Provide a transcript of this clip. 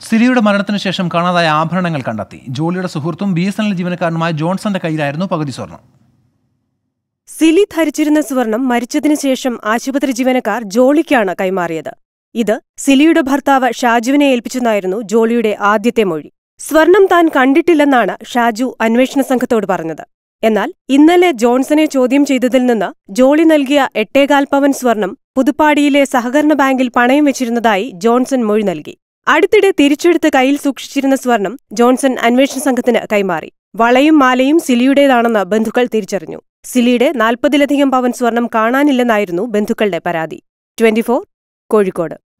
സിലിയുടെ മരണത്തിന് ശേഷം കാണാതായ ആഭരണങ്ങൾ കണ്ടെത്തി ജോളിയുടെ സുഹൃത്തും ബി എസ് എൻ എൽ ജീവനക്കാരനുമായ ജോൺസന്റെ കയ്യിലായിരുന്നു പകുതി സ്വർണം സിലി ധരിച്ചിരുന്ന സ്വർണം മരിച്ചതിനു ശേഷം ആശുപത്രി ജീവനക്കാർ ജോളിക്കാണ് കൈമാറിയത് ഇത് സിലിയുടെ ഭർത്താവ് ഷാജുവിനെ ഏൽപ്പിച്ചെന്നായിരുന്നു ജോളിയുടെ ആദ്യത്തെ മൊഴി സ്വർണം താൻ കണ്ടിട്ടില്ലെന്നാണ് ഷാജു അന്വേഷണ സംഘത്തോട് പറഞ്ഞത് എന്നാൽ ഇന്നലെ ജോൺസനെ ചോദ്യം ചെയ്തതിൽ നിന്ന് ജോളി നൽകിയ എട്ടേകാൽ പവൻ സ്വർണം പുതുപ്പാടിയിലെ സഹകരണ ബാങ്കിൽ പണയം വെച്ചിരുന്നതായി ജോൺസൺ മൊഴി നൽകി അടുത്തിടെ തിരിച്ചെടുത്ത് കയ്യിൽ സൂക്ഷിച്ചിരുന്ന സ്വർണം ജോൺസൺ അന്വേഷണ സംഘത്തിന് കൈമാറി വളയും മാലയും സിലിയുടേതാണെന്ന് ബന്ധുക്കൾ തിരിച്ചറിഞ്ഞു സിലിയുടെ നാൽപ്പതിലധികം പവൻ സ്വർണം കാണാനില്ലെന്നായിരുന്നു ബന്ധുക്കളുടെ പരാതി ട്വന്റിഫോർ കോഴിക്കോട്